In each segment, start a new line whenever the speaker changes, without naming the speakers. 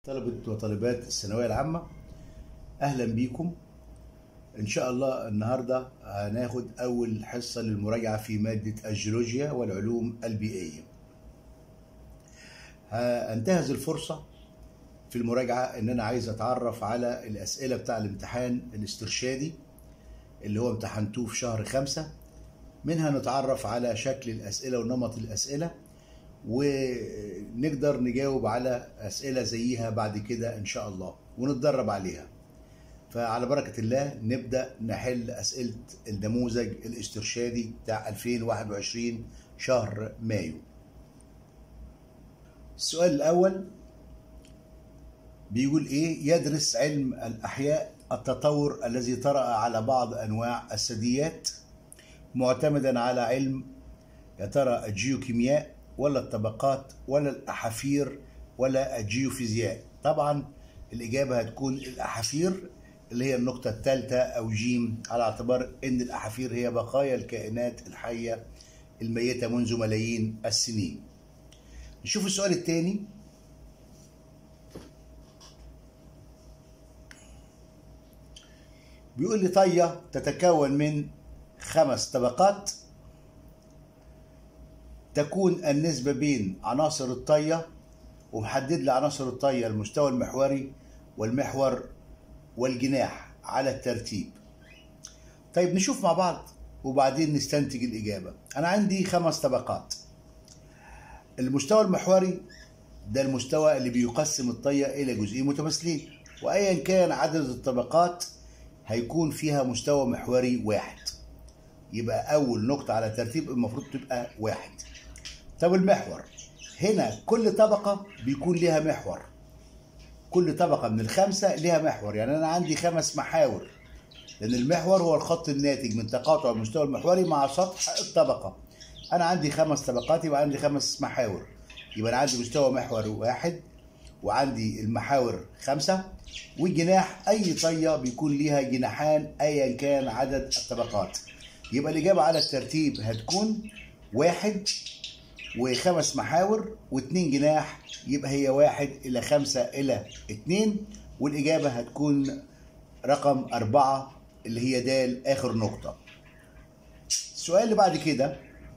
طلبة وطالبات الثانوية العامة أهلا بيكم إن شاء الله النهاردة هناخد أول حصة للمراجعة في مادة الجيولوجيا والعلوم البيئية هنتهز الفرصة في المراجعة إن أنا عايز أتعرف على الأسئلة بتاع الامتحان الاسترشادي اللي هو امتحنتوه في شهر خمسة منها نتعرف على شكل الأسئلة ونمط الأسئلة ونقدر نجاوب على أسئلة زيها بعد كده إن شاء الله ونتدرب عليها فعلى بركة الله نبدأ نحل أسئلة النموذج الاسترشادي بتاع 2021 شهر مايو السؤال الأول بيقول إيه يدرس علم الأحياء التطور الذي طرأ على بعض أنواع الثدييات معتمدا على علم يا ترى الجيوكيمياء ولا الطبقات ولا الأحافير ولا الجيوفيزياء طبعا الإجابة هتكون الأحافير اللي هي النقطة الثالثة أو جيم على اعتبار أن الأحافير هي بقايا الكائنات الحية الميتة منذ ملايين السنين نشوف السؤال الثاني بيقول لي طية تتكون من خمس طبقات تكون النسبة بين عناصر الطية ومحدد لي عناصر الطية المستوى المحوري والمحور والجناح على الترتيب طيب نشوف مع بعض وبعدين نستنتج الإجابة أنا عندي خمس طبقات المستوى المحوري ده المستوى اللي بيقسم الطية إلى جزئين متماثلين وأيا كان عدد الطبقات هيكون فيها مستوى محوري واحد يبقى أول نقطة على ترتيب المفروض تبقى واحد طب المحور هنا كل طبقة بيكون لها محور كل طبقة من الخمسة لها محور يعني أنا عندي خمس محاور لأن المحور هو الخط الناتج من تقاطع المستوى المحوري مع سطح الطبقة أنا عندي خمس طبقات يبقى عندي خمس محاور يبقى أنا عندي مستوى محور واحد وعندي المحاور خمسة والجناح أي طية بيكون ليها جناحان أيا كان عدد الطبقات يبقى الإجابة على الترتيب هتكون واحد وخمس محاور واثنين جناح يبقى هي واحد إلى خمسة إلى اتنين والإجابة هتكون رقم أربعة اللي هي دال آخر نقطة السؤال اللي بعد كده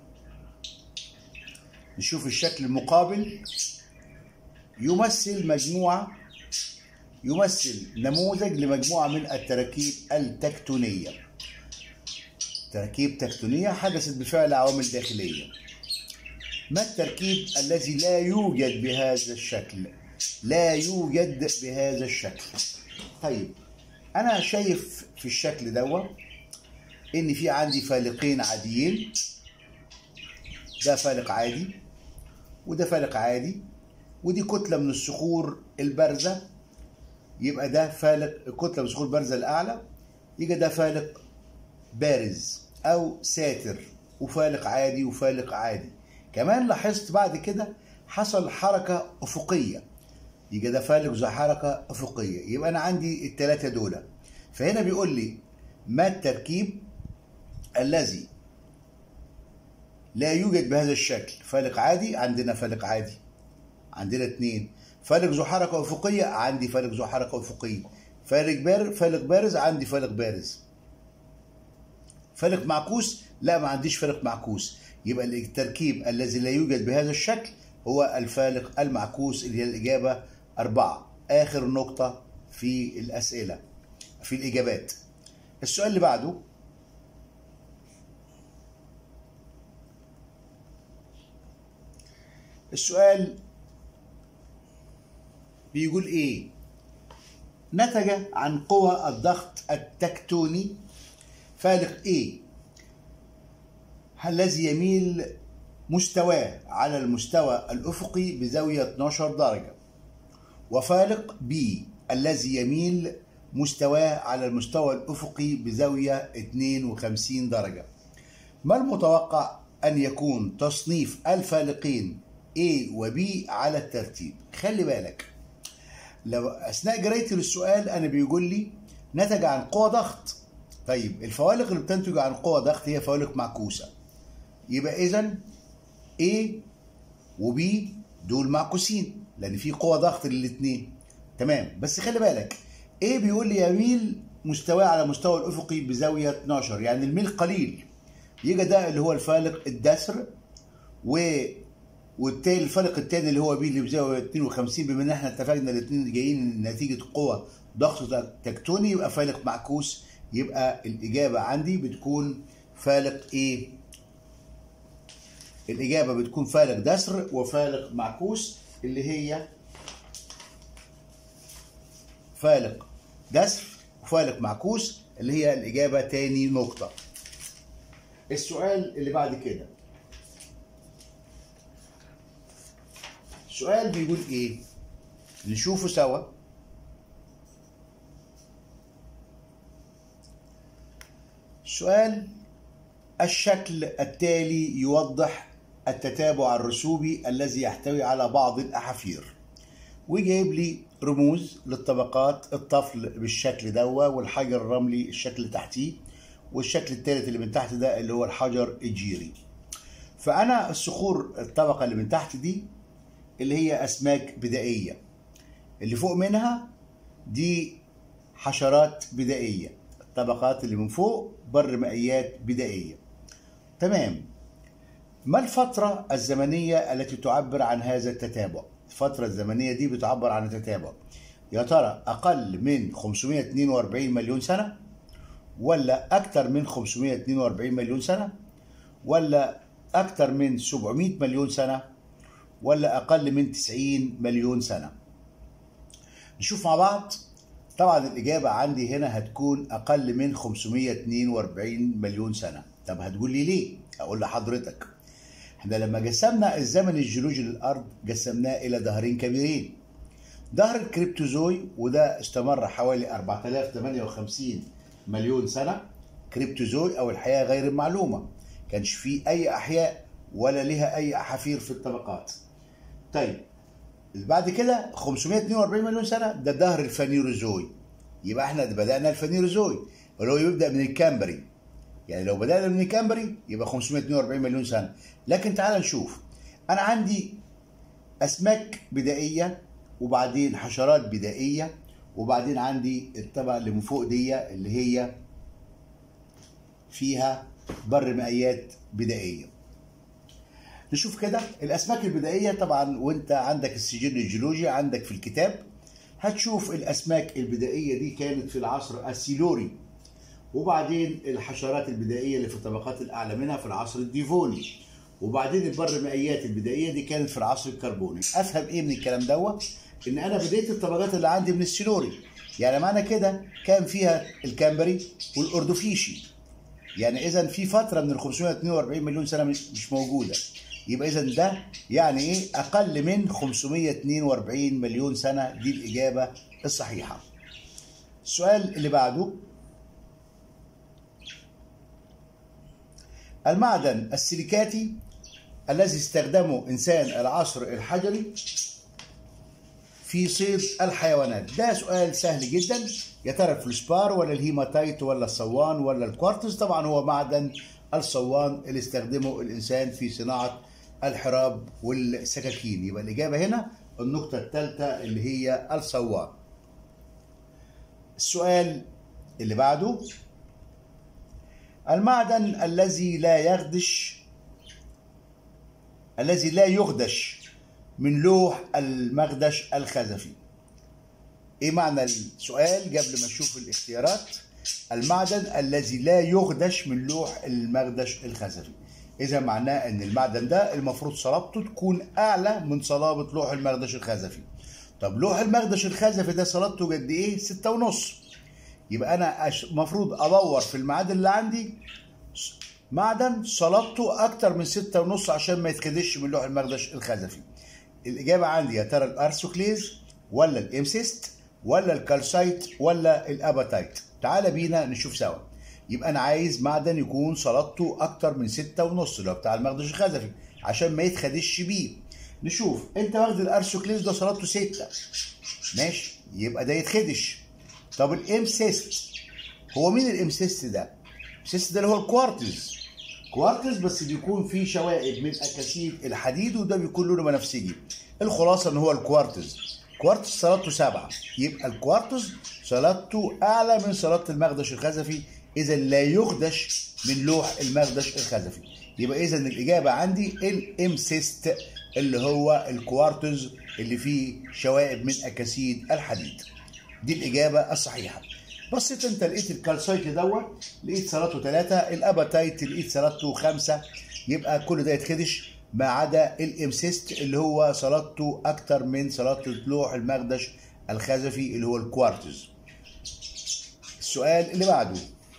نشوف الشكل المقابل يمثل مجموعة يمثل نموذج لمجموعة من التراكيب التكتونية تراكيب تكتونية حدثت بفعل عوامل داخلية ما التركيب الذي لا يوجد بهذا الشكل لا يوجد بهذا الشكل طيب انا شايف في الشكل دوت ان في عندي فالقين عاديين ده فالق عادي وده فالق عادي ودي كتله من الصخور البارزه يبقى ده فالق كتله من الصخور البارزه الاعلى يبقى ده فالق بارز او ساتر وفالق عادي وفالق عادي كمان لاحظت بعد كده حصل حركة أفقية يبقى ده فالق ذو حركة أفقية يبقى أنا عندي التلاتة دول فهنا بيقول لي ما التركيب الذي لا يوجد بهذا الشكل فالق عادي عندنا فالق عادي عندنا اتنين فالق ذو حركة أفقية عندي فالق ذو حركة أفقية فالق بارز فالق بارز عندي فالق بارز فالق معكوس لا ما عنديش فالق معكوس يبقى التركيب الذي لا يوجد بهذا الشكل هو الفالق المعكوس اللي هي الإجابة أربعة آخر نقطة في الأسئلة في الإجابات السؤال اللي بعده السؤال بيقول إيه نتج عن قوى الضغط التكتوني فالق A الذي يميل مستواه على المستوى الأفقي بزاوية 12 درجة وفالق B الذي يميل مستواه على المستوى الأفقي بزاوية 52 درجة ما المتوقع أن يكون تصنيف الفالقين A و B على الترتيب خلي بالك لو أثناء قرايتي للسؤال أنا بيقول لي نتج عن قوة ضغط طيب الفوالق اللي بتنتج عن قوة ضغط هي فوالق معكوسة يبقى اذا A و B دول معكوسين لان في قوة ضغط للاثنين تمام بس خلي بالك ايه بيقول لي يميل مستواه على مستوى الافقي بزاويه 12 يعني الميل قليل يجي ده اللي هو الفالق الدسر و والتاني الفرق الثاني اللي هو بي اللي بزاويه 52 بما ان احنا اتفقنا الاثنين جايين نتيجه قوه ضغط تكتوني يبقى فالق معكوس يبقى الاجابه عندي بتكون فالق ايه؟ الاجابه بتكون فالق دسر وفالق معكوس اللي هي فالق دسر وفالق معكوس اللي هي الاجابه تاني نقطه. السؤال اللي بعد كده السؤال بيقول ايه نشوفه سوا سؤال الشكل التالي يوضح التتابع الرسوبي الذي يحتوي على بعض الأحافير وجايب لي رموز للطبقات الطفل بالشكل دوا والحجر الرملي الشكل تحتيه والشكل الثالث اللي من تحت ده اللي هو الحجر الجيري فأنا الصخور الطبقة اللي من تحت دي اللي هي أسماك بدائية اللي فوق منها دي حشرات بدائية الطبقات اللي من فوق بر مائيات بدائية تمام ما الفترة الزمنية التي تعبر عن هذا التتابع الفترة الزمنية دي بتعبر عن التتابع يا ترى أقل من 542 مليون سنة ولا أكثر من 542 مليون سنة ولا أكثر من 700 مليون سنة ولا أقل من 90 مليون سنة نشوف مع بعض طبعا الإجابة عندي هنا هتكون أقل من 542 مليون سنة طب هتقول لي ليه؟ أقول لحضرتك احنا لما قسمنا الزمن الجيولوجي للأرض قسمناه إلى ظهرين كبيرين ظهر الكريبتوزوي وده استمر حوالي 4058 مليون سنة كريبتوزوي أو الحياة غير المعلومة كانش فيه أي أحياء ولا لها أي أحافير في الطبقات طيب بعد كده 542 مليون سنه ده ظهر الفانيروزوي يبقى احنا بدانا الفانيروزوي اللي هو يبدا من الكامبري يعني لو بدانا من الكامبري يبقى 542 مليون سنه لكن تعال نشوف انا عندي اسماك بدائيه وبعدين حشرات بدائيه وبعدين عندي الطبقه اللي من فوق دي اللي هي فيها بر مائيات بدائيه نشوف كده الاسماك البدائيه طبعا وانت عندك السجل الجيولوجي عندك في الكتاب هتشوف الاسماك البدائيه دي كانت في العصر السيلوري وبعدين الحشرات البدائيه اللي في الطبقات الاعلى منها في العصر الديفوني وبعدين البر مائيات البدائيه دي كانت في العصر الكربوني افهم ايه من الكلام دوت ان انا بديت الطبقات اللي عندي من السيلوري يعني معنى كده كان فيها الكامبري والاردوفيشي يعني اذا في فتره من ال 542 مليون سنه مش موجوده يبقى اذا ده يعني ايه اقل من 542 مليون سنه دي الاجابه الصحيحه السؤال اللي بعده المعدن السيليكاتي الذي استخدمه انسان العصر الحجري في صيد الحيوانات ده سؤال سهل جدا يا ترى الفلسبار ولا الهيماتايت ولا الصوان ولا الكوارتز طبعا هو معدن الصوان اللي استخدمه الانسان في صناعه الحراب والسكاكين يبقى الإجابة هنا النقطة الثالثة اللي هي الصوان السؤال اللي بعده المعدن الذي لا يخدش الذي لا يخدش من لوح المخدش الخزفي ايه معنى السؤال قبل ما نشوف الاختيارات المعدن الذي لا يخدش من لوح المخدش الخزفي اذا معناه ان المعدن ده المفروض صلابته تكون اعلى من صلابه لوح المخدش الخزفي طب لوح المخدش الخزفي ده صلابته قد ايه ستة ونص يبقى انا المفروض ادور في المعادن اللي عندي معدن صلابته اكتر من ستة ونص عشان ما يتخدش من لوح المخدش الخزفي الاجابه عندي يا ترى الارسوكليز ولا الامسيست ولا الكالسايت ولا الاباتايت تعال بينا نشوف سوا يبقى انا عايز معدن يكون صلابته اكتر من ستة ونص اللي هو بتاع المخدش الخزفي عشان ما يتخدش بيه نشوف انت واخد الارسوكليز ده صلابته ستة ماشي يبقى ده يتخدش طب الامسيست هو مين الامسيست ده الامسيست ده اللي هو الكوارتز كوارتز بس بيكون فيه شوائب من اكاسيد الحديد وده بيكون لونه بنفسجي الخلاصه ان هو الكوارتز كوارتز صلادته سبعة يبقى الكوارتز صلادته أعلى من صلادة المخدش الخزفي إذا لا يخدش من لوح المخدش الخزفي يبقى إذا الإجابة عندي الإمسيست اللي هو الكوارتز اللي فيه شوائب من أكاسيد الحديد دي الإجابة الصحيحة بصيت انت لقيت الكالسايت دوت لقيت صلاته ثلاثة الاباتايت لقيت صلاته خمسة يبقى كل ده يتخدش ما عدا الامسيست اللي هو صلاته اكتر من صلاة لوح المخدش الخزفي اللي هو الكوارتز السؤال اللي بعده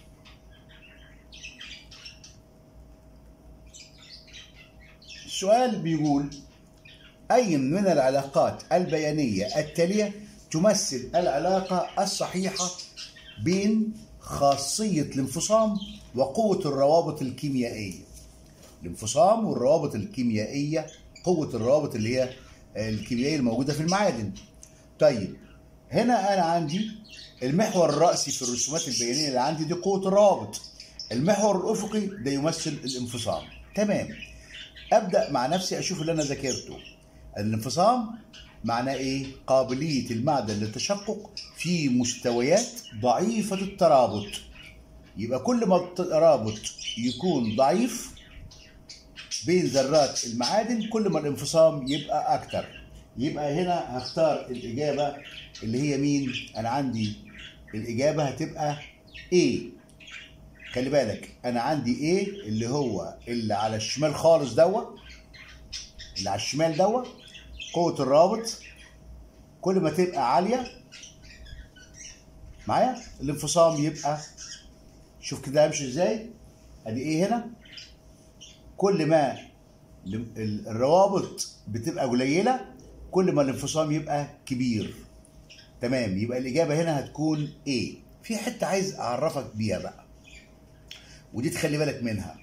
السؤال بيقول أي من العلاقات البيانية التالية تمثل العلاقة الصحيحة بين خاصية الانفصام وقوة الروابط الكيميائية الانفصام والروابط الكيميائية قوة الروابط اللي هي الكيميائية الموجودة في المعادن طيب هنا أنا عندي المحور الرأسي في الرسومات البيانية اللي عندي دي قوة الروابط المحور الأفقي ده يمثل الانفصام تمام أبدأ مع نفسي أشوف اللي أنا ذاكرته الانفصام معناه ايه؟ قابلية المعدن للتشقق في مستويات ضعيفة الترابط. يبقى كل ما الترابط يكون ضعيف بين ذرات المعادن كل ما الانفصام يبقى أكتر. يبقى هنا هختار الإجابة اللي هي مين؟ أنا عندي الإجابة هتبقى A. خلي بالك أنا عندي A اللي هو اللي على الشمال خالص دوت اللي على الشمال دوت قوة الرابط كل ما تبقى عالية معايا الانفصام يبقى شوف كده همشي ازاي ادي ايه هنا كل ما الروابط بتبقى قليلة كل ما الانفصام يبقى كبير تمام يبقى الإجابة هنا هتكون ايه في حتة عايز أعرفك بيها بقى ودي تخلي بالك منها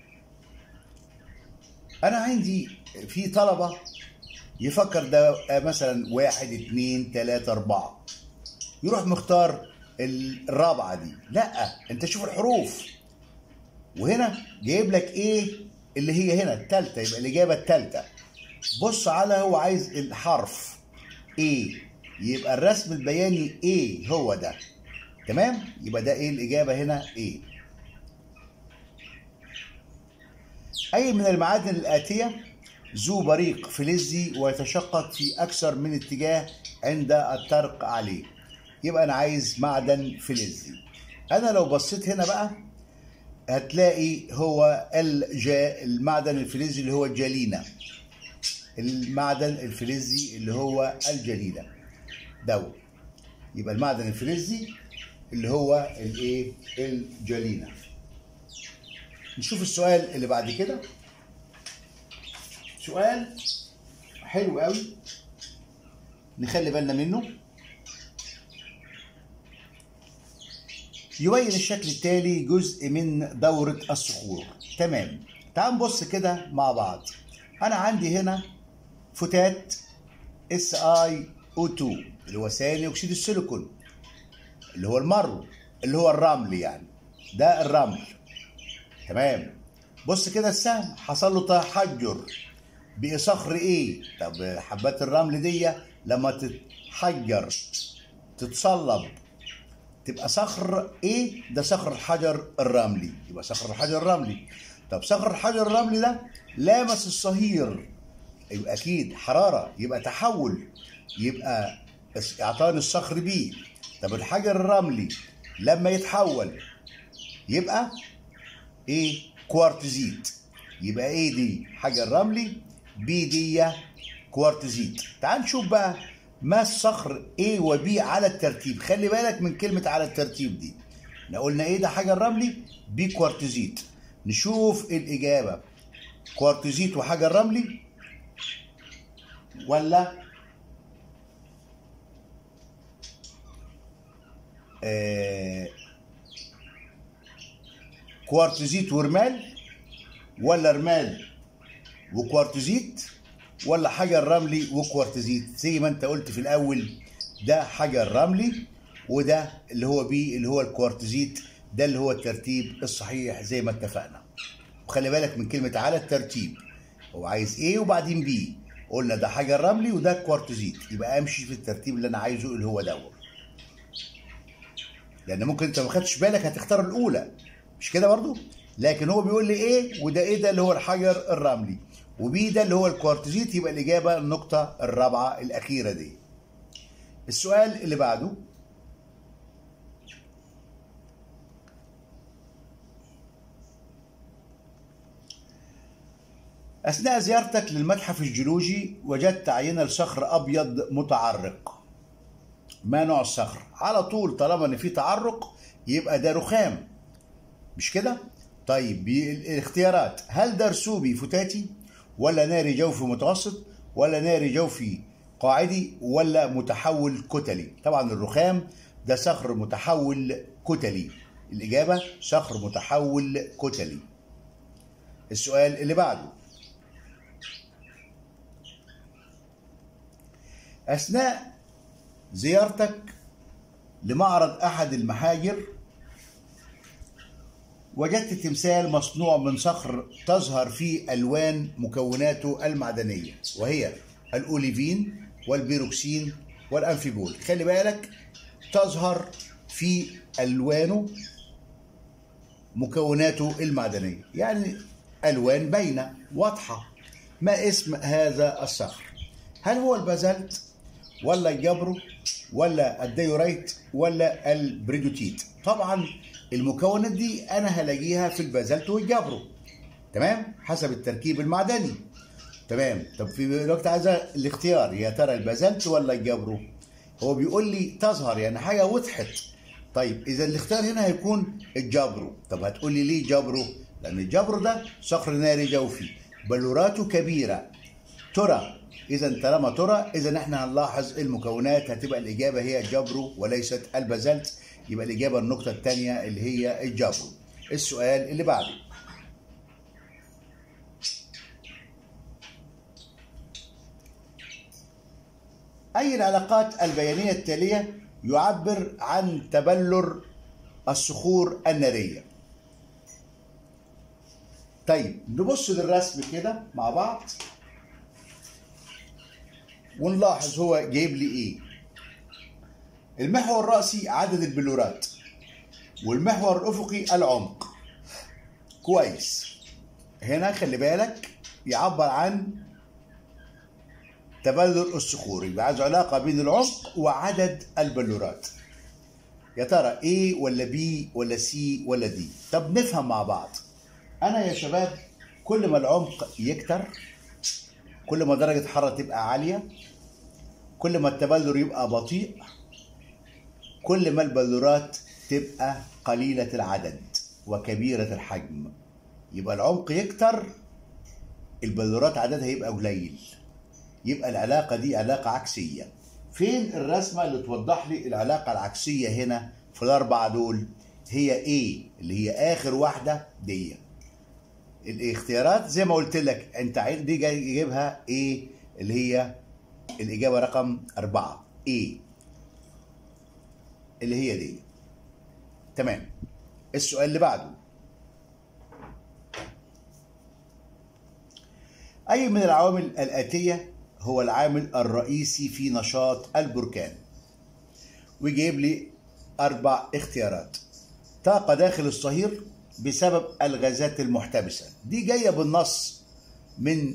أنا عندي في طلبة يفكر ده مثلا واحد اتنين تلاتة أربعة يروح مختار الرابعة دي لا انت شوف الحروف وهنا جايب لك ايه اللي هي هنا التالتة يبقى الإجابة التالتة بص على هو عايز الحرف ايه يبقى الرسم البياني ايه هو ده تمام يبقى ده ايه الإجابة هنا ايه أي من المعادن الآتية ذو بريق فلزي ويتشقق في أكثر من اتجاه عند الطرق عليه يبقى أنا عايز معدن فلزي أنا لو بصيت هنا بقى هتلاقي هو الجا المعدن الفلزي اللي هو الجلينة المعدن الفلزي اللي هو الجلينة دو يبقى المعدن الفلزي اللي هو الايه الجلينة نشوف السؤال اللي بعد كده سؤال حلو قوي نخلي بالنا منه يبين الشكل التالي جزء من دورة الصخور تمام تعال نبص كده مع بعض انا عندي هنا فتات اس اي او 2 اللي هو ثاني اكسيد السيليكون اللي هو المرو اللي هو الرمل يعني ده الرمل تمام بص كده السهم حصل له تحجر بقي صخر ايه طب حبات الرمل دي لما تتحجر تتصلب تبقى صخر ايه ده صخر الحجر الرملي يبقى صخر الحجر الرملي طب صخر الحجر الرملي ده لامس الصهير يبقى اكيد حراره يبقى تحول يبقى اعطاني الصخر بيه طب الحجر الرملي لما يتحول يبقى ايه كوارتزيت يبقى ايه دي حجر رملي بي دي كوارتزيت تعال نشوف بقى ما الصخر A و B على الترتيب خلي بالك من كلمة على الترتيب دي احنا قلنا ايه ده حجر رملي بي كوارتزيت نشوف الإجابة كوارتزيت وحجر رملي ولا آه كوارتزيت ورمال ولا رمال وكوارتزيت ولا حجر رملي وكوارتزيت زي ما انت قلت في الاول ده حجر رملي وده اللي هو بي اللي هو الكوارتزيت ده اللي هو الترتيب الصحيح زي ما اتفقنا وخلي بالك من كلمة على الترتيب هو عايز ايه وبعدين بي قلنا ده حجر رملي وده كوارتزيت يبقى امشي في الترتيب اللي انا عايزه اللي هو دوت لان ممكن انت ما خدتش بالك هتختار الاولى مش كده برضو لكن هو بيقول لي ايه وده ايه ده اللي هو الحجر الرملي وبي ده اللي هو الكوارتزيت يبقى الاجابه النقطه الرابعه الاخيره دي السؤال اللي بعده أثناء زيارتك للمتحف الجيولوجي وجدت عينة لصخر أبيض متعرق ما نوع الصخر؟ على طول طالما إن في تعرق يبقى ده رخام مش كده؟ طيب الاختيارات هل ده رسوبي فتاتي ولا ناري جوفي متوسط ولا ناري جوفي قاعدي ولا متحول كتلي طبعا الرخام ده صخر متحول كتلي الإجابة صخر متحول كتلي السؤال اللي بعده أثناء زيارتك لمعرض أحد المحاجر وجدت تمثال مصنوع من صخر تظهر فيه ألوان مكوناته المعدنية وهي الأوليفين والبيروكسين والأنفيبول خلي بالك تظهر في ألوانه مكوناته المعدنية يعني ألوان باينة واضحة ما اسم هذا الصخر هل هو البازلت ولا الجبرو ولا الديورايت ولا البريدوتيت طبعا المكونات دي انا هلاقيها في البازلت والجبرو تمام حسب التركيب المعدني تمام طب في الوقت عايز الاختيار يا ترى البازلت ولا الجبرو هو بيقول لي تظهر يعني حاجه وضحت طيب اذا الاختيار هنا هيكون الجبرو طب هتقول لي ليه جبرو لان الجبرو ده صخر ناري جوفي بلوراته كبيره ترى اذا طالما ترى اذا احنا هنلاحظ المكونات هتبقى الاجابه هي جبرو وليست البازلت يبقى الاجابه النقطه الثانيه اللي هي الجبرو السؤال اللي بعده اي العلاقات البيانيه التاليه يعبر عن تبلر الصخور الناريه طيب نبص للرسم كده مع بعض ونلاحظ هو جايب لي ايه المحور الرأسي عدد البلورات والمحور الأفقي العمق كويس هنا خلي بالك يعبر عن تبلل الصخور يبقى عايز علاقة بين العمق وعدد البلورات يا ترى A ولا B ولا C ولا D طب نفهم مع بعض أنا يا شباب كل ما العمق يكتر كل ما درجة الحرارة تبقى عالية كل ما التبلور يبقى بطيء كل ما البلورات تبقى قليلة العدد وكبيرة الحجم يبقى العمق يكتر البلورات عددها يبقى قليل يبقى العلاقة دي علاقة عكسية فين الرسمة اللي توضح لي العلاقة العكسية هنا في الأربعة دول هي ايه اللي هي آخر واحدة دي الاختيارات زي ما قلت لك انت دي جاي يجيبها ايه اللي هي الإجابة رقم أربعة ايه اللي هي دي تمام السؤال اللي بعده أي من العوامل الآتية هو العامل الرئيسي في نشاط البركان ويجيب لي أربع اختيارات طاقة داخل الصهير بسبب الغازات المحتبسة دي جاية بالنص من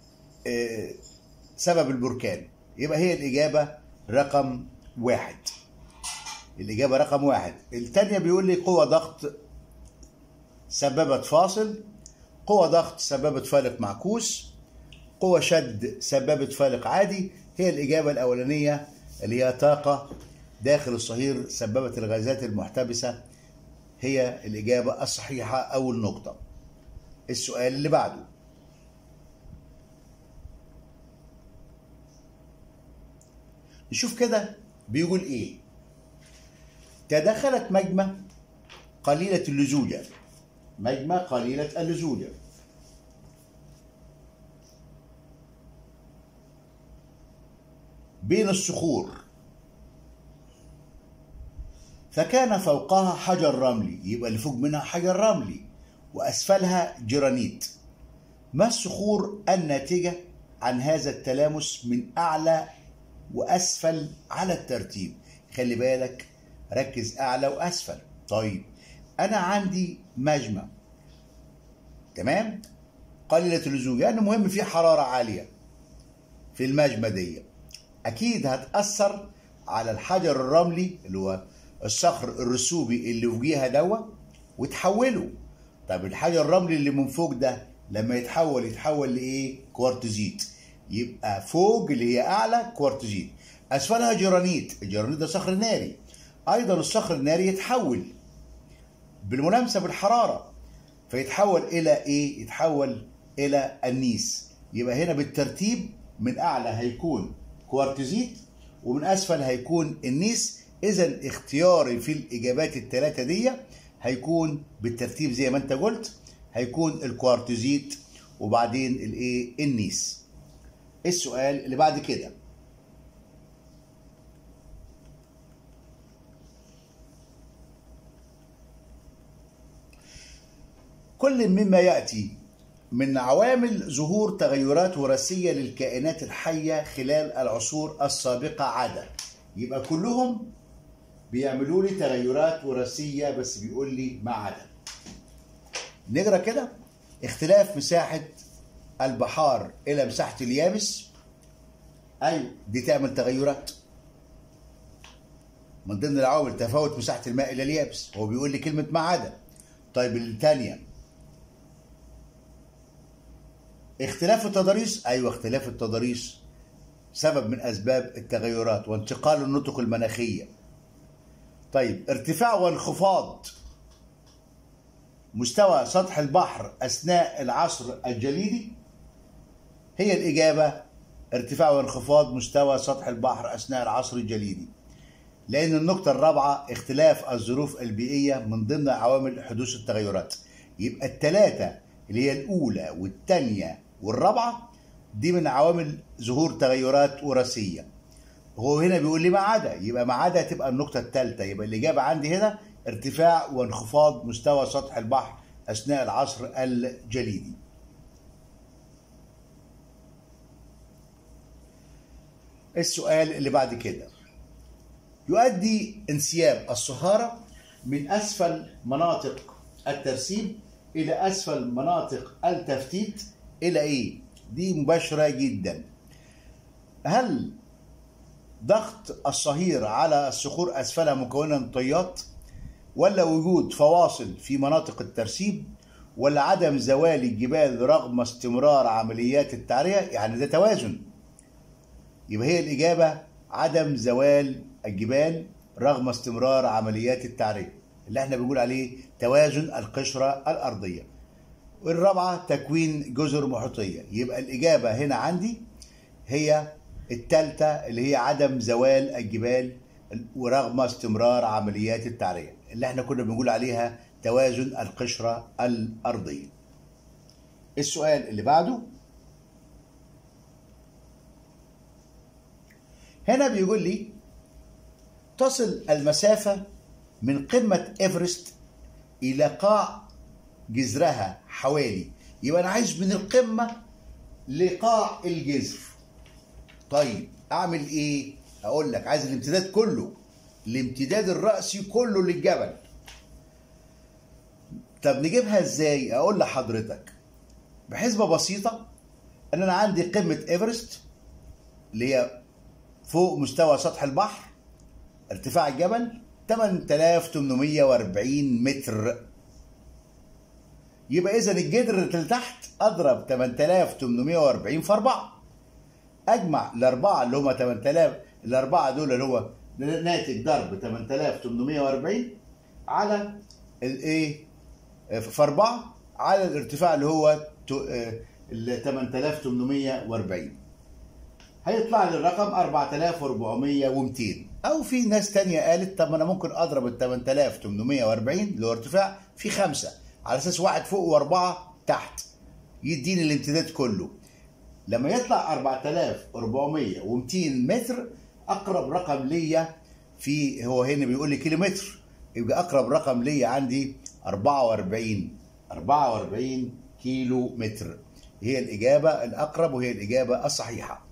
سبب البركان يبقى هي الإجابة رقم واحد الإجابة رقم واحد التانية بيقول لي قوة ضغط سببت فاصل قوة ضغط سببت فالق معكوس قوة شد سببت فالق عادي هي الإجابة الأولانية اللي هي طاقة داخل الصهير سببت الغازات المحتبسة هي الإجابة الصحيحة أول نقطة السؤال اللي بعده نشوف كده بيقول إيه تدخلت مجمة قليلة اللزوجة مجمة قليلة اللزوجة بين الصخور فكان فوقها حجر رملي يبقى اللي فوق منها حجر رملي وأسفلها جرانيت ما الصخور الناتجة عن هذا التلامس من أعلى وأسفل على الترتيب خلي بالك ركز أعلى وأسفل طيب أنا عندي مجمع تمام قليلة اللزوج يعني مهم في حرارة عالية في المجمع دي أكيد هتأثر على الحجر الرملي اللي هو الصخر الرسوبي اللي فوقيها دوا وتحوله طب الحجر الرملي اللي من فوق ده لما يتحول يتحول لايه كوارتزيت يبقى فوق اللي هي اعلى كوارتزيت اسفلها جرانيت الجرانيت ده صخر ناري ايضا الصخر الناري يتحول بالملامسه بالحراره فيتحول الى ايه يتحول الى النيس يبقى هنا بالترتيب من اعلى هيكون كوارتزيت ومن اسفل هيكون النيس اذا اختياري في الاجابات الثلاثه دي هيكون بالترتيب زي ما انت قلت هيكون الكوارتزيت وبعدين الايه النيس السؤال اللي بعد كده كل مما ياتي من عوامل ظهور تغيرات وراثيه للكائنات الحيه خلال العصور السابقه عدا يبقى كلهم بيعملوا لي تغيرات وراثيه بس بيقول لي ما عدا نقرا كده اختلاف مساحه البحار الى مساحه اليابس ايوه دي تعمل تغيرات من ضمن العوامل تفاوت مساحه الماء الى اليابس هو بيقول لي كلمه ما عدا طيب الثانيه اختلاف التضاريس ايوه اختلاف التضاريس سبب من اسباب التغيرات وانتقال النطق المناخيه طيب ارتفاع وانخفاض مستوى سطح البحر اثناء العصر الجليدي هي الاجابه ارتفاع وانخفاض مستوى سطح البحر اثناء العصر الجليدي لان النقطه الرابعه اختلاف الظروف البيئيه من ضمن عوامل حدوث التغيرات يبقى الثلاثه اللي هي الاولى والثانيه والرابعه دي من عوامل ظهور تغيرات وراثيه هو هنا بيقول لي ما عدا يبقى ما عدا تبقى النقطه الثالثه يبقى الاجابه عندي هنا ارتفاع وانخفاض مستوى سطح البحر اثناء العصر الجليدي السؤال اللي بعد كده يؤدي انسياب الصهارة من أسفل مناطق الترسيب إلى أسفل مناطق التفتيت إلى إيه؟ دي مباشرة جدا هل ضغط الصهير على الصخور أسفلها مكونة من طيات ولا وجود فواصل في مناطق الترسيب ولا عدم زوال الجبال رغم استمرار عمليات التعرية يعني ده توازن يبقى هي الإجابة عدم زوال الجبال رغم استمرار عمليات التعرية اللي احنا بنقول عليه توازن القشرة الأرضية والرابعة تكوين جزر محيطية يبقى الإجابة هنا عندي هي الثالثة اللي هي عدم زوال الجبال ورغم استمرار عمليات التعرية اللي احنا كنا بنقول عليها توازن القشرة الأرضية السؤال اللي بعده هنا بيقول لي تصل المسافة من قمة إيفرست إلى قاع جذرها حوالي يبقى أنا عايز من القمة لقاع الجذر طيب أعمل إيه؟ أقول لك عايز الامتداد كله الامتداد الرأسي كله للجبل طب نجيبها إزاي؟ أقول لحضرتك بحسبة بسيطة إن أنا عندي قمة إيفرست اللي هي فوق مستوى سطح البحر ارتفاع الجبل 8840 متر يبقى اذا الجدر اللي تحت اضرب 8840 في 4 اجمع الاربعه اللي هم 8000 الاربعه دول اللي هو ناتج ضرب 8840 على الايه في 4 على الارتفاع اللي هو ال 8840 هيطلع لي الرقم 4400 و200 او في ناس تانية قالت طب انا ممكن اضرب ال 8840 اللي هو ارتفاع في خمسة على اساس واحد فوق واربعة تحت يديني الامتداد كله لما يطلع 4400 و200 متر اقرب رقم ليا في هو هنا بيقول لي كيلومتر يبقى اقرب رقم ليا عندي 44 44 كيلو متر هي الإجابة الأقرب وهي الإجابة الصحيحة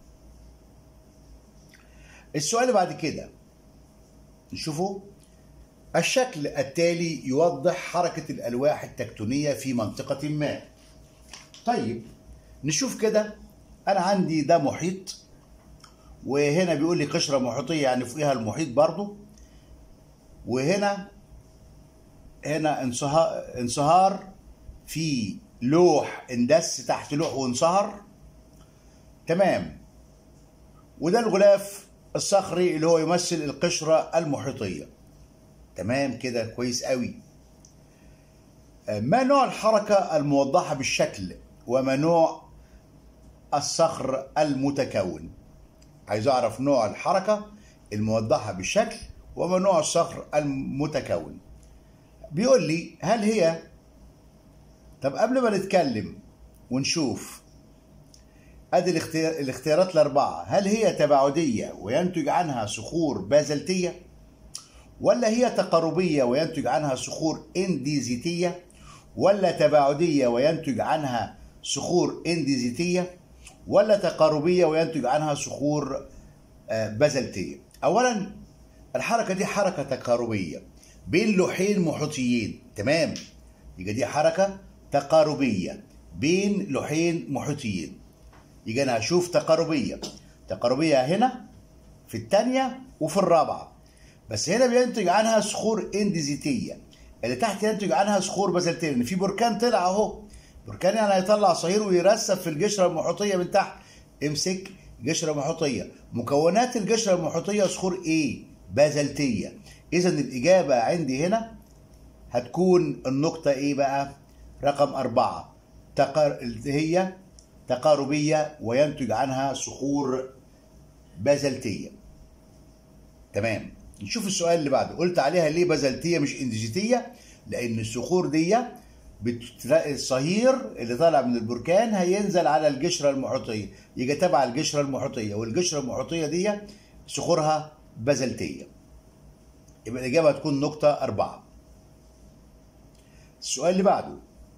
السؤال اللي بعد كده نشوفه الشكل التالي يوضح حركة الألواح التكتونية في منطقة ما طيب نشوف كده أنا عندي ده محيط وهنا بيقول لي قشرة محيطية يعني فوقها المحيط برضو وهنا هنا انصهار, انصهار في لوح اندس تحت لوح وانصهر تمام وده الغلاف الصخري اللي هو يمثل القشرة المحيطية تمام كده كويس قوي ما نوع الحركة الموضحة بالشكل وما نوع الصخر المتكون عايز اعرف نوع الحركة الموضحة بالشكل وما نوع الصخر المتكون بيقول لي هل هي طب قبل ما نتكلم ونشوف ادي الاختيار الاختيارات الاربعه هل هي تباعديه وينتج عنها صخور بازلتيه ولا هي تقاربيه وينتج عنها صخور انديزيتيه ولا تباعديه وينتج عنها صخور انديزيتيه ولا تقاربيه وينتج عنها صخور بازلتيه اولا الحركه دي حركه تقاربيه بين لوحين محيطيين تمام يبقى دي حركه تقاربيه بين لوحين محيطيين يبقى انا هشوف تقاربيه تقاربيه هنا في الثانيه وفي الرابعه بس هنا بينتج عنها صخور انديزيتيه اللي تحت ينتج عنها صخور بازلتيه لان في بركان طلع اهو بركان يعني هيطلع صهير ويرسب في القشره المحيطيه من تحت امسك قشره محيطيه مكونات القشره المحيطيه صخور ايه بازلتيه اذا الاجابه عندي هنا هتكون النقطه ايه بقى رقم أربعة تقار... هي تقاربية وينتج عنها صخور بازلتية تمام نشوف السؤال اللي بعده قلت عليها ليه بازلتية مش انديزيتية لأن الصخور دي بتلاقي الصهير اللي طالع من البركان هينزل على القشرة المحيطية يجي تبع القشرة المحيطية والقشرة المحيطية دي صخورها بازلتية يبقى الإجابة هتكون نقطة أربعة السؤال اللي بعده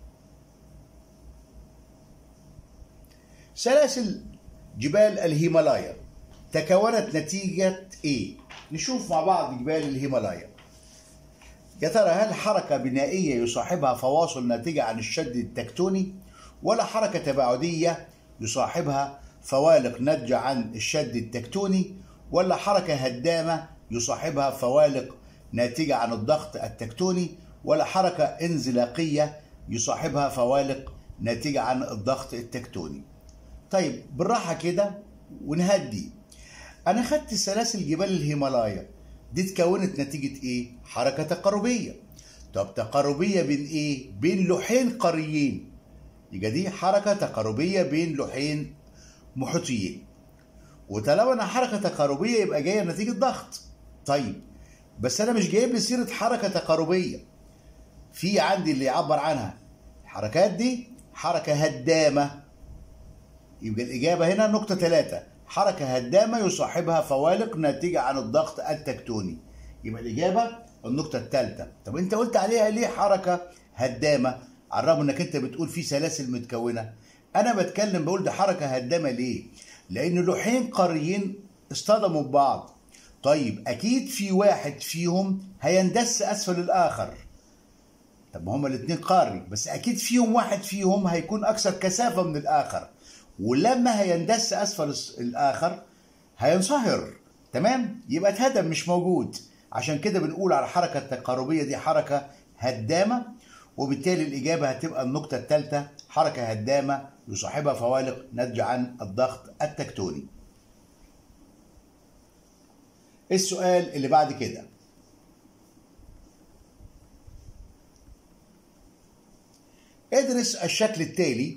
سلاسل جبال الهيمالايا تكونت نتيجة إيه؟ نشوف مع بعض جبال الهيمالايا يا ترى هل حركة بنائية يصاحبها فواصل ناتجة عن الشد التكتوني ولا حركة تباعدية يصاحبها فوالق ناتجة عن الشد التكتوني ولا حركة هدامة يصاحبها فوالق ناتجة عن الضغط التكتوني ولا حركة انزلاقية يصاحبها فوالق ناتجة عن الضغط التكتوني طيب بالراحة كده ونهدي أنا خدت سلاسل جبال الهيمالايا دي اتكونت نتيجة إيه؟ حركة تقاربية طب تقاربية بين إيه؟ بين لوحين قاريين يبقى دي حركة تقاربية بين لوحين محيطيين وطالما أنا حركة تقاربية يبقى جاية نتيجة ضغط طيب بس أنا مش جايب لي سيرة حركة تقاربية في عندي اللي يعبر عنها الحركات دي حركة هدامة يبقى الإجابة هنا نقطة ثلاثة حركة هدامة يصاحبها فوالق ناتجة عن الضغط التكتوني يبقى الإجابة النقطة الثالثة طب أنت قلت عليها ليه حركة هدامة على الرغم أنك أنت بتقول في سلاسل متكونة أنا بتكلم بقول ده حركة هدامة ليه لأن لوحين قاريين اصطدموا ببعض طيب أكيد في واحد فيهم هيندس أسفل الآخر طب ما هما الاتنين قاري بس أكيد فيهم واحد فيهم هيكون أكثر كثافة من الآخر ولما هيندس اسفل الاخر هينصهر تمام يبقى اتهدم مش موجود عشان كده بنقول على الحركه التقاربيه دي حركه هدامه وبالتالي الاجابه هتبقى النقطه الثالثه حركه هدامه يصاحبها فوالق ناتجه عن الضغط التكتوني السؤال اللي بعد كده ادرس الشكل التالي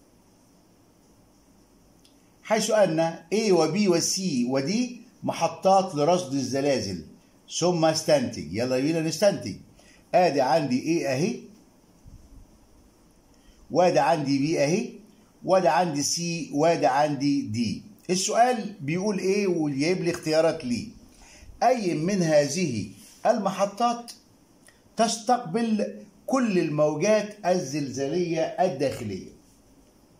حيث أن A و B و C و D محطات لرصد الزلازل ثم استنتج يلا بينا نستنتج ادي عندي A اهي وادي عندي B اهي وادي عندي C وادي عندي D السؤال بيقول ايه وجايب لي اختيارات ليه اي من هذه المحطات تستقبل كل الموجات الزلزالية الداخلية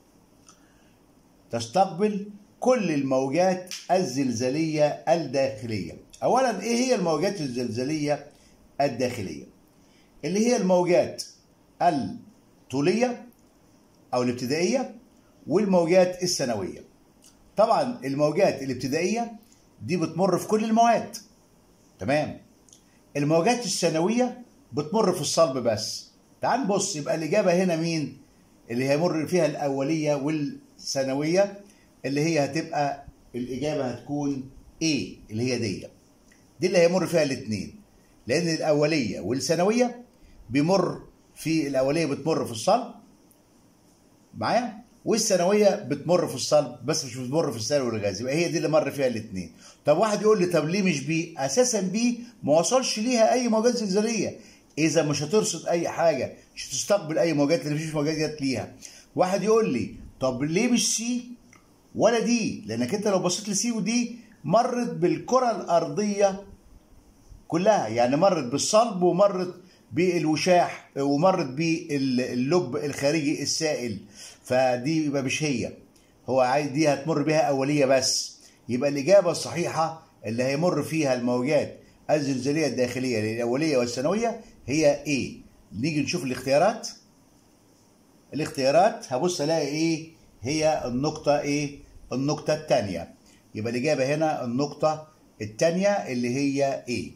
تستقبل كل الموجات الزلزالية الداخلية أولا إيه هي الموجات الزلزالية الداخلية اللي هي الموجات الطولية أو الابتدائية والموجات السنوية طبعا الموجات الابتدائية دي بتمر في كل المواد تمام الموجات السنوية بتمر في الصلب بس تعال نبص يبقى الإجابة هنا مين اللي هيمر فيها الأولية والثانوية اللي هي هتبقى الإجابة هتكون إيه اللي هي دي دي اللي هيمر فيها الاثنين لأن الأولية والثانوية بيمر في الأولية بتمر في الصلب معايا والثانوية بتمر في الصلب بس مش بتمر في الثانوي والغاز يبقى هي دي اللي مر فيها الاثنين طب واحد يقول لي طب ليه مش بي اساسا بي ما وصلش ليها اي موجات زلزاليه اذا مش هترصد اي حاجه مش هتستقبل اي موجات اللي مفيش موجات جت ليها واحد يقول لي طب ليه مش سي ولا دي لانك انت لو بصيت لسي ودي مرت بالكره الارضيه كلها يعني مرت بالصلب ومرت بالوشاح ومرت باللب الخارجي السائل فدي يبقى مش هي هو عايز دي هتمر بها اوليه بس يبقى الاجابه الصحيحه اللي هيمر فيها الموجات الزلزاليه الداخليه للاوليه والثانويه هي ايه نيجي نشوف الاختيارات الاختيارات هبص الاقي ايه هي النقطه ايه النقطه الثانيه يبقى الاجابه هنا النقطه الثانيه اللي هي ايه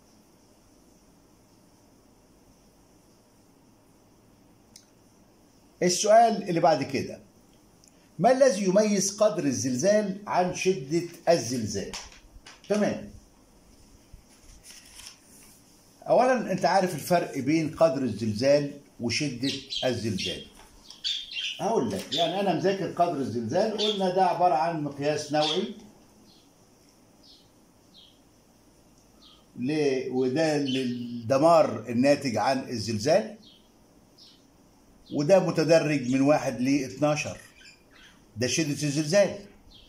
السؤال اللي بعد كده ما الذي يميز قدر الزلزال عن شدة الزلزال تمام أولا أنت عارف الفرق بين قدر الزلزال وشدة الزلزال هقول لك يعني أنا مذاكر قدر الزلزال قلنا ده عبارة عن مقياس نوعي وده للدمار الناتج عن الزلزال وده متدرج من واحد ل 12 ده شدة الزلزال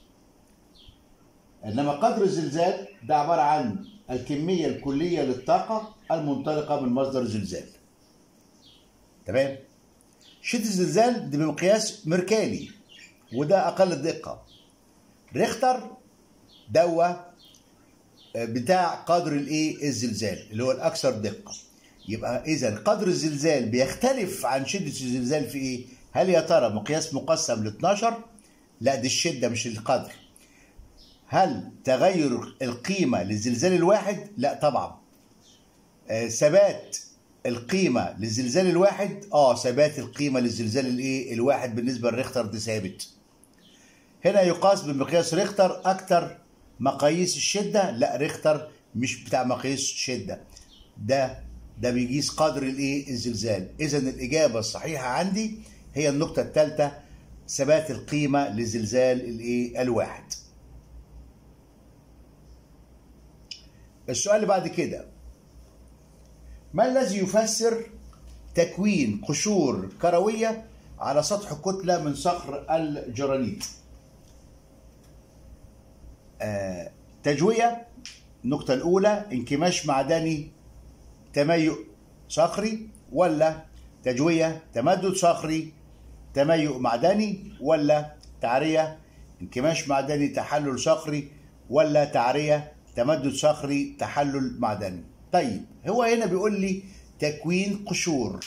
إنما قدر الزلزال ده عبارة عن الكمية الكلية للطاقة المنطلقة من مصدر الزلزال تمام شدة الزلزال دي بمقياس مركالي وده أقل دقة ريختر دوا بتاع قدر الايه الزلزال اللي هو الاكثر دقه يبقى اذا قدر الزلزال بيختلف عن شده الزلزال في ايه هل يا ترى مقياس مقسم ل 12 لا دي الشده مش القدر هل تغير القيمه للزلزال الواحد لا طبعا آه ثبات القيمه للزلزال الواحد اه ثبات القيمه للزلزال الايه الواحد بالنسبه للريختر ده ثابت هنا يقاس بمقياس ريختر اكتر مقاييس الشده لا ريختر مش بتاع مقاييس الشده ده ده بيقيس قدر الايه الزلزال اذا الاجابه الصحيحه عندي هي النقطه الثالثه ثبات القيمه لزلزال الايه الواحد السؤال اللي بعد كده ما الذي يفسر تكوين قشور كرويه على سطح كتله من صخر الجرانيت آه تجويه النقطه الاولى انكماش معدني تميؤ صخري ولا تجوية تمدد صخري تميؤ معدني ولا تعرية انكماش معدني تحلل صخري ولا تعرية تمدد صخري تحلل معدني طيب هو هنا بيقول لي تكوين قشور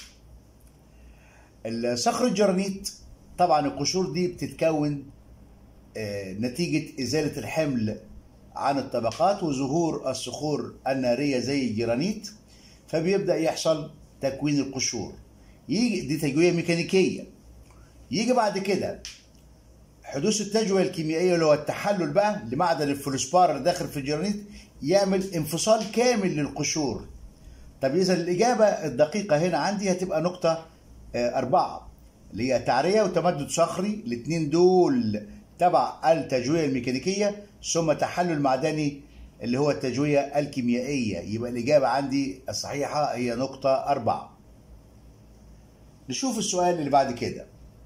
صخر الجرانيت طبعا القشور دي بتتكون نتيجة إزالة الحمل عن الطبقات وظهور الصخور النارية زي الجرانيت فبيبدا يحصل تكوين القشور يجي دي تجويه ميكانيكيه يجي بعد كده حدوث التجويه الكيميائيه اللي هو التحلل بقى لمعدن الفلوسبار اللي داخل في الجرانيت يعمل انفصال كامل للقشور طب اذا الاجابه الدقيقه هنا عندي هتبقى نقطه أربعة اللي هي تعرية وتمدد صخري الاثنين دول تبع التجوية الميكانيكية ثم تحلل معدني اللي هو التجوية الكيميائية يبقى الإجابة عندي الصحيحة هي نقطة أربعة نشوف السؤال اللي بعد كده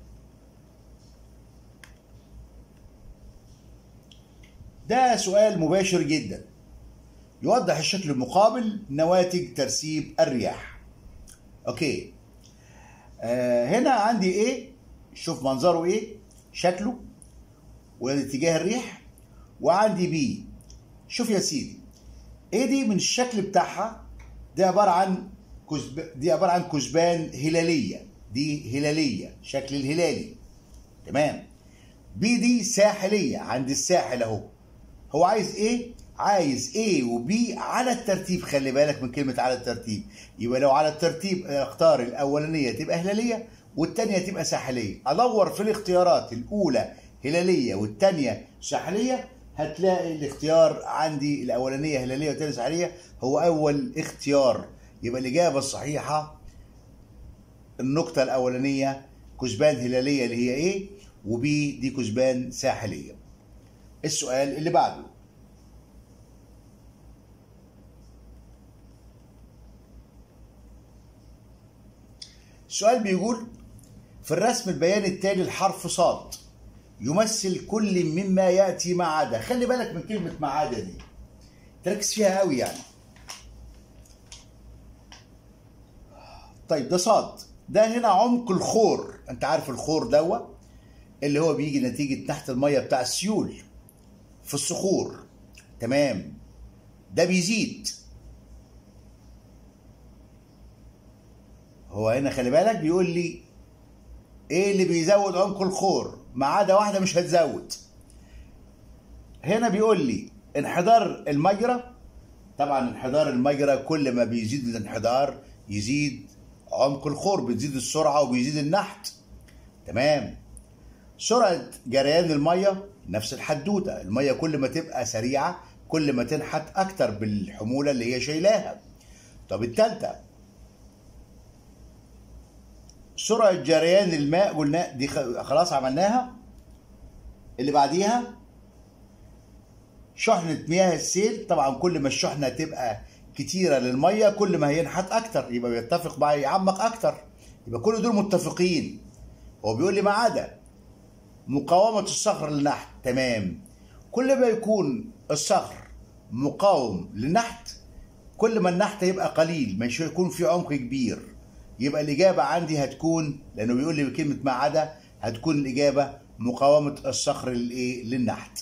ده سؤال مباشر جدا يوضح الشكل المقابل نواتج ترسيب الرياح اوكي آه هنا عندي ايه شوف منظره ايه شكله وده اتجاه الريح وعندي بي شوف يا سيدي ايه دي من الشكل بتاعها دي عباره عن كزب... دي عباره عن كثبان هلاليه دي هلاليه شكل الهلالي تمام بي دي ساحليه عند الساحل اهو هو عايز ايه عايز A و B على الترتيب خلي بالك من كلمة على الترتيب يبقى لو على الترتيب اختار الأولانية تبقى هلالية والتانية تبقى ساحلية أدور في الاختيارات الأولى هلالية والتانية ساحلية هتلاقي الاختيار عندي الأولانية هلالية والتانية ساحلية هو أول اختيار يبقى الإجابة الصحيحة النقطة الأولانية كثبان هلالية اللي هي إيه وبي دي كثبان ساحلية السؤال اللي بعده السؤال بيقول في الرسم البياني التالي الحرف صاد يمثل كل مما ياتي ما عدا خلي بالك من كلمه ما عدا دي تركز فيها قوي يعني طيب ده صاد ده هنا عمق الخور انت عارف الخور دوا اللي هو بيجي نتيجه تحت الميه بتاع السيول في الصخور تمام ده بيزيد هو هنا خلي بالك بيقول لي ايه اللي بيزود عمق الخور ما عدا واحده مش هتزود هنا بيقول لي انحدار المجرى طبعا انحدار المجرى كل ما بيزيد الانحدار يزيد عمق الخور بتزيد السرعه وبيزيد النحت تمام سرعه جريان الميه نفس الحدوته الميه كل ما تبقى سريعه كل ما تنحت اكتر بالحموله اللي هي شايلاها طب التالتة سرعة جريان الماء قلنا دي خلاص عملناها اللي بعديها شحنة مياه السيل طبعا كل ما الشحنة تبقى كتيرة للمية كل ما هينحت أكتر يبقى بيتفق بقى يعمق أكتر يبقى كل دول متفقين هو بيقول لي ما عدا مقاومة الصخر للنحت تمام كل ما يكون الصخر مقاوم للنحت كل ما النحت يبقى قليل مش يكون في عمق كبير يبقى الإجابة عندي هتكون لأنه بيقول لي بكلمة ما عدا هتكون الإجابة مقاومة الصخر للإيه؟ للنحت.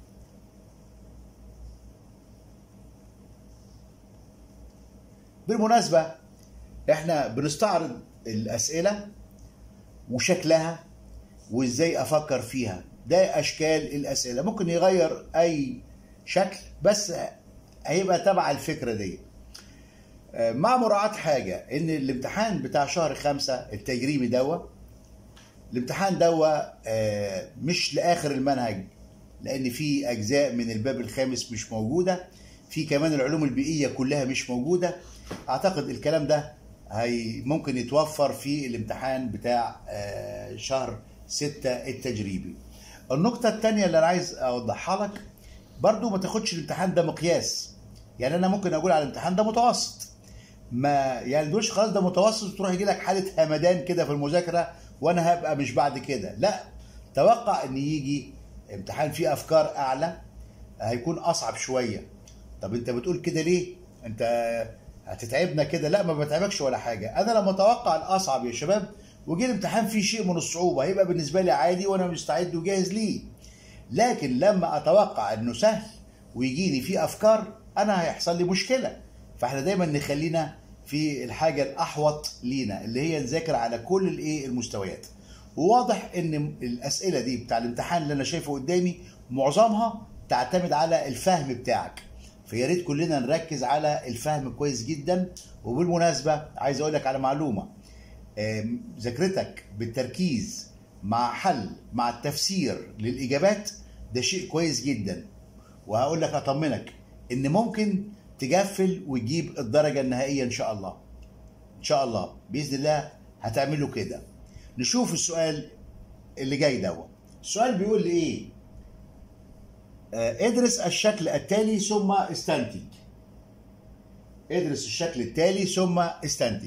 بالمناسبة احنا بنستعرض الأسئلة وشكلها وازاي أفكر فيها ده أشكال الأسئلة ممكن يغير أي شكل بس هيبقى تبع الفكرة دي مع مراعاة حاجة إن الامتحان بتاع شهر خمسة التجريبي دوا الامتحان دوا مش لآخر المنهج لأن في أجزاء من الباب الخامس مش موجودة في كمان العلوم البيئية كلها مش موجودة أعتقد الكلام ده هي ممكن يتوفر في الامتحان بتاع شهر ستة التجريبي النقطة الثانية اللي أنا عايز أوضحها لك برضو ما تاخدش الامتحان ده مقياس يعني أنا ممكن أقول على الامتحان ده متوسط ما يعني دوش خلاص ده متوسط تروح يجي لك حاله همدان كده في المذاكره وانا هبقى مش بعد كده لا توقع ان يجي امتحان فيه افكار اعلى هيكون اصعب شويه طب انت بتقول كده ليه انت هتتعبنا كده لا ما بتعبكش ولا حاجه انا لما اتوقع الاصعب يا شباب وجي الامتحان فيه شيء من الصعوبه هيبقى بالنسبه لي عادي وانا مستعد وجاهز ليه لكن لما اتوقع انه سهل ويجي لي فيه افكار انا هيحصل لي مشكله فاحنا دايما نخلينا في الحاجه الاحوط لينا اللي هي نذاكر على كل الايه المستويات وواضح ان الاسئله دي بتاع الامتحان اللي انا شايفه قدامي معظمها تعتمد على الفهم بتاعك فيا ريت كلنا نركز على الفهم كويس جدا وبالمناسبه عايز اقول لك على معلومه ذاكرتك بالتركيز مع حل مع التفسير للاجابات ده شيء كويس جدا وهقول لك اطمنك ان ممكن تجفل وتجيب الدرجه النهائيه ان شاء الله ان شاء الله باذن الله هتعملوا كده نشوف السؤال اللي جاي دوت السؤال بيقول لي ايه آه ادرس الشكل التالي ثم استنتج ادرس الشكل التالي ثم استنتج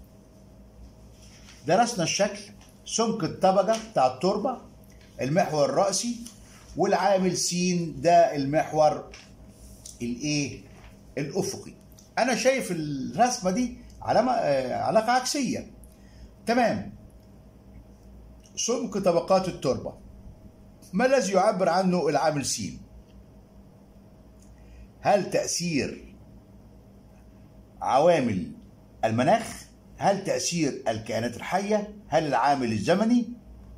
درسنا الشكل سمك الطبقة بتاع التربة المحور الرأسي والعامل س ده المحور الايه الافقي انا شايف الرسمه دي علامه علاقه عكسيه تمام سمك طبقات التربه ما الذي يعبر عنه العامل س هل تأثير عوامل المناخ هل تأثير الكائنات الحية هل العامل الزمني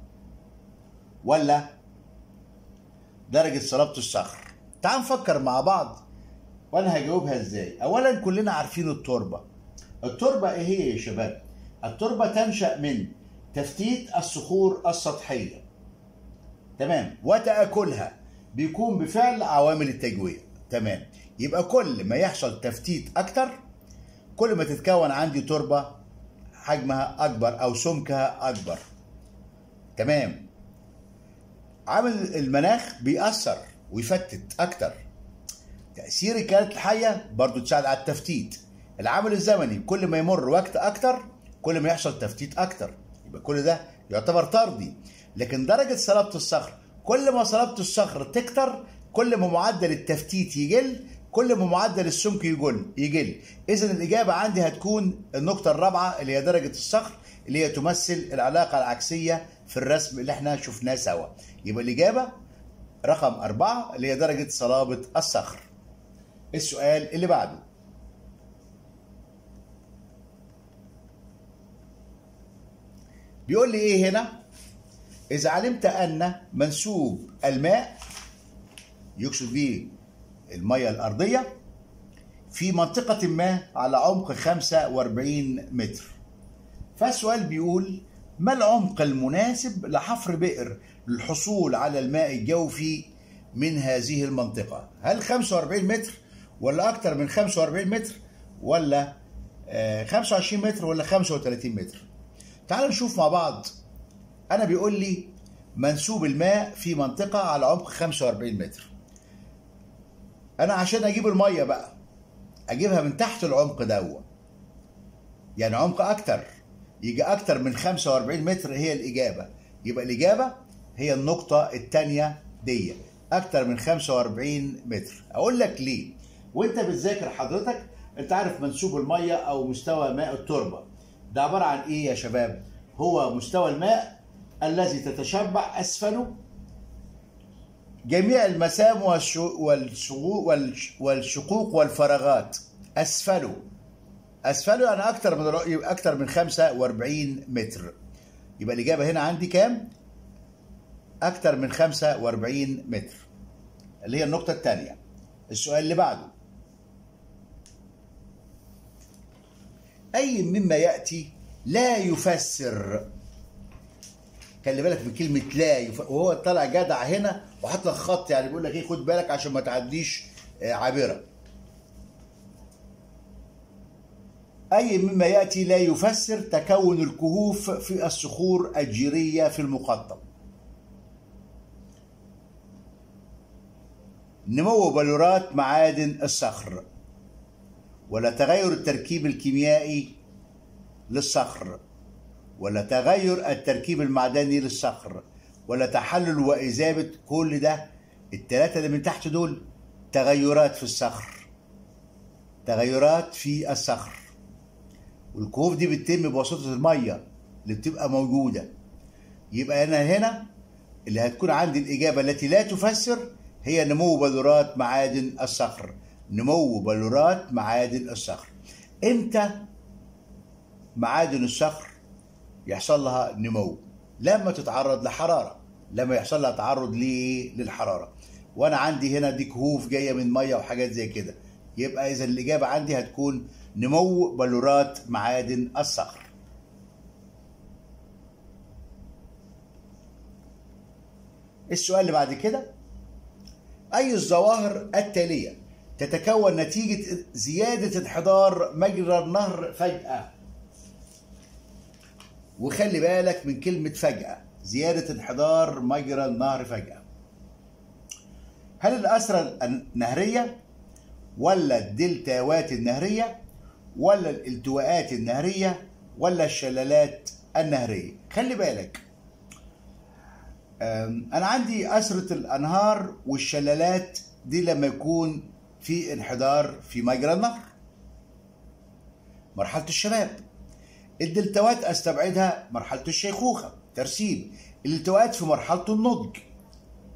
ولا درجة صلابة الصخر تعال نفكر مع بعض وانا هجاوبها ازاي اولا كلنا عارفين التربة التربة ايه هي يا شباب التربة تنشأ من تفتيت الصخور السطحية تمام وتآكلها بيكون بفعل عوامل التجوية تمام يبقى كل ما يحصل تفتيت أكتر كل ما تتكون عندي تربة حجمها أكبر أو سمكها أكبر تمام عامل المناخ بيأثر ويفتت أكتر تأثير الكائنات الحية برضو تساعد على التفتيت العامل الزمني كل ما يمر وقت أكتر كل ما يحصل تفتيت أكتر يبقى كل ده يعتبر طردي لكن درجة صلابة الصخر كل ما صلابة الصخر تكتر كل ما معدل التفتيت يقل كل ما معدل السمك يقل يقل اذا الاجابه عندي هتكون النقطه الرابعه اللي هي درجه الصخر اللي هي تمثل العلاقه العكسيه في الرسم اللي احنا شفناه سوا يبقى الاجابه رقم أربعة اللي هي درجة صلابة الصخر السؤال اللي بعده بيقول لي ايه هنا اذا علمت ان منسوب الماء يقصد بيه المية الأرضية في منطقة ما على عمق 45 متر فالسؤال بيقول ما العمق المناسب لحفر بئر للحصول على الماء الجوفي من هذه المنطقة هل 45 متر ولا أكثر من 45 متر ولا 25 متر ولا 35 متر تعالوا نشوف مع بعض أنا بيقول لي منسوب الماء في منطقة على عمق 45 متر انا عشان اجيب الميه بقى اجيبها من تحت العمق ده يعني عمق اكتر يجي اكتر من 45 متر هي الاجابه يبقى الاجابه هي النقطه الثانيه دي اكتر من 45 متر اقول لك ليه وانت بتذاكر حضرتك انت عارف منسوب الميه او مستوى ماء التربه ده عباره عن ايه يا شباب هو مستوى الماء الذي تتشبع اسفله جميع المسام والشقوق والفراغات أسفله أسفله يعني أكتر من أكتر من 45 متر يبقى الإجابة هنا عندي كام؟ أكتر من 45 متر اللي هي النقطة الثانية السؤال اللي بعده أي مما يأتي لا يفسر خلي بالك من كلمة لا يف... وهو طالع جدع هنا وحط لك خط يعني بيقول لك ايه خد بالك عشان ما تعديش عابرة. أي مما يأتي لا يفسر تكون الكهوف في الصخور الجيرية في المقطم. نمو بلورات معادن الصخر ولا تغير التركيب الكيميائي للصخر ولا تغير التركيب المعدني للصخر ولا تحلل وإذابة كل ده التلاتة اللي من تحت دول تغيرات في الصخر تغيرات في الصخر والكهوف دي بتتم بواسطة المية اللي بتبقى موجودة يبقى أنا هنا اللي هتكون عندي الإجابة التي لا تفسر هي نمو بلورات معادن الصخر نمو بلورات معادن الصخر امتى معادن الصخر يحصل لها نمو لما تتعرض لحرارة لما يحصل لها تعرض ليه للحرارة وانا عندي هنا دي كهوف جاية من مية وحاجات زي كده يبقى اذا الاجابة عندي هتكون نمو بلورات معادن الصخر السؤال اللي بعد كده أي الظواهر التالية تتكون نتيجة زيادة انحدار مجرى النهر فجأة وخلي بالك من كلمة فجأة زيادة انحدار مجرى النهر فجأة هل الأسرة النهرية ولا الدلتاوات النهرية ولا الالتواءات النهرية ولا الشلالات النهرية خلي بالك أنا عندي أسرة الأنهار والشلالات دي لما يكون في انحدار في مجرى النهر مرحلة الشباب الدلتوات استبعدها مرحلة الشيخوخة ترسيب الالتواءات في مرحلة النضج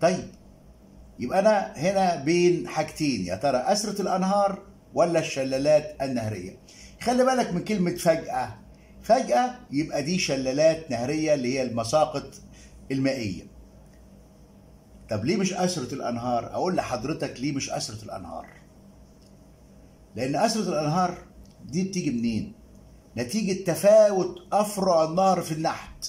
طيب يبقى انا هنا بين حاجتين يا ترى اسره الانهار ولا الشلالات النهريه خلي بالك من كلمه فجاه فجاه يبقى دي شلالات نهريه اللي هي المساقط المائيه طب ليه مش اسره الانهار اقول لحضرتك ليه مش اسره الانهار لان اسره الانهار دي بتيجي منين نتيجه تفاوت افرع النهر في النحت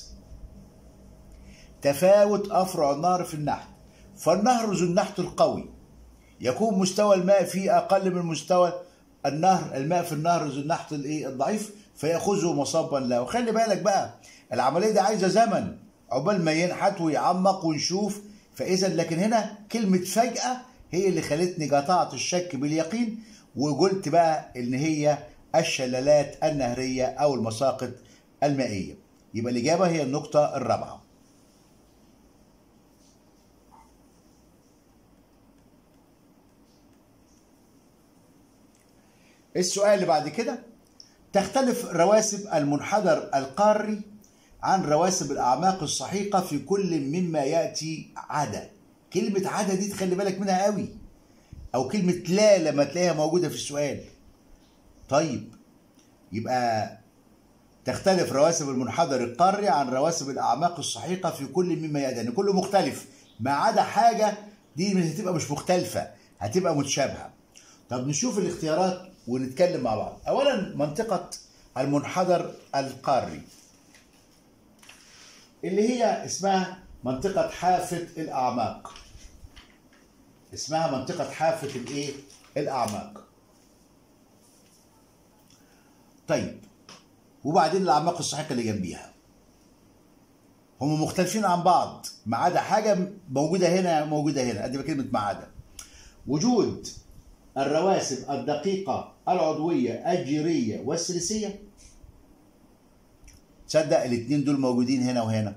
تفاوت افرع النهر في النحت فالنهر ذو النحت القوي يكون مستوى الماء فيه اقل من مستوى النهر الماء في النهر ذو النحت الايه الضعيف فياخذه مصبا له وخلي بالك بقى العمليه دي عايزه زمن عقبال ما ينحت ويعمق ونشوف فاذا لكن هنا كلمه فجاه هي اللي خلتني قطعت الشك باليقين وقلت بقى ان هي الشلالات النهريه او المساقط المائيه يبقى الاجابه هي النقطه الرابعه السؤال اللي بعد كده تختلف رواسب المنحدر القاري عن رواسب الأعماق السحيقة في كل مما يأتي عدا كلمة عدا دي تخلي بالك منها قوي أو كلمة لا لما تلاقيها موجودة في السؤال طيب يبقى تختلف رواسب المنحدر القاري عن رواسب الأعماق السحيقة في كل مما يأتي يعني كله مختلف ما عدا حاجة دي مش هتبقى مش مختلفة هتبقى متشابهة طب نشوف الاختيارات ونتكلم مع بعض اولا منطقه المنحدر القاري اللي هي اسمها منطقه حافه الاعماق اسمها منطقه حافه الايه الاعماق طيب وبعدين الاعماق السحيقه اللي جنبيها هم مختلفين عن بعض ما عدا حاجه موجوده هنا موجوده هنا ادي كلمه ما عدا وجود الرواسب الدقيقة العضوية الجيرية والسلسية تصدق الاثنين دول موجودين هنا وهنا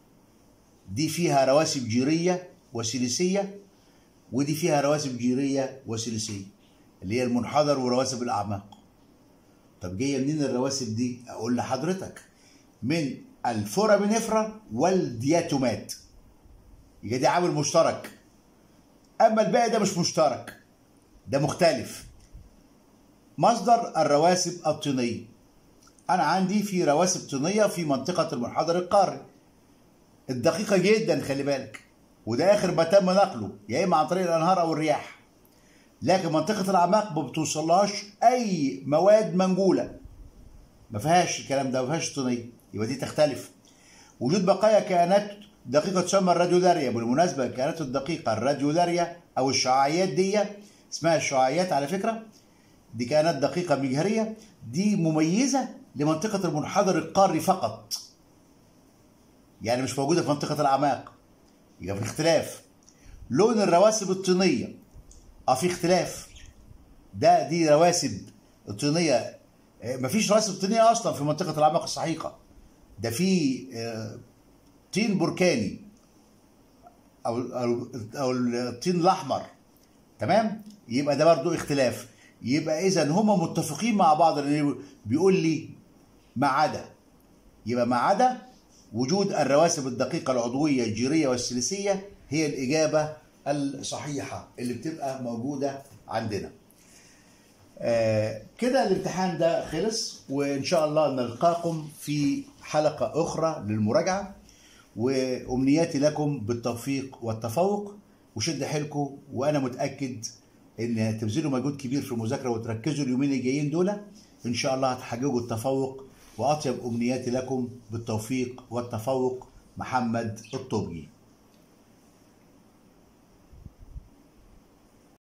دي فيها رواسب جيرية وسلسية ودي فيها رواسب جيرية وسلسية اللي هي المنحدر ورواسب الأعماق طب جاية منين الرواسب دي أقول لحضرتك من الفورامينيفرا والدياتومات يبقى دي عامل مشترك أما الباقي ده مش مشترك ده مختلف مصدر الرواسب الطينية أنا عندي في رواسب طينية في منطقة المنحدر القاري الدقيقة جدا خلي بالك وده آخر ما تم نقله يا إما عن طريق الأنهار أو الرياح لكن منطقة الأعماق ما بتوصلهاش أي مواد منجولة ما فيهاش الكلام ده ما فيهاش طينية يبقى دي تختلف وجود بقايا كائنات دقيقة تسمى الراديولاريا بالمناسبة الكائنات الدقيقة الراديولاريا أو الشعاعيات دي اسمها الشعاعيات على فكرة دي كائنات دقيقة مجهرية دي مميزة لمنطقة المنحدر القاري فقط يعني مش موجودة في منطقة الأعماق يبقى في اختلاف لون الرواسب الطينية اه في اختلاف ده دي رواسب الطينية مفيش رواسب طينية أصلا في منطقة الأعماق السحيقة ده في طين بركاني أو أو أو الطين الأحمر تمام يبقى ده برضو اختلاف يبقى اذا هما متفقين مع بعض لان بيقول لي ما عدا يبقى ما عدا وجود الرواسب الدقيقة العضوية الجيرية والسلسية هي الإجابة الصحيحة اللي بتبقى موجودة عندنا آه كده الامتحان ده خلص وإن شاء الله نلقاكم في حلقة أخرى للمراجعة وأمنياتي لكم بالتوفيق والتفوق وشد حيلكم وانا متاكد ان هتبذلوا مجهود كبير في المذاكره وتركزوا اليومين الجايين دول ان شاء الله هتحققوا التفوق واطيب امنياتي لكم بالتوفيق والتفوق محمد الطوبي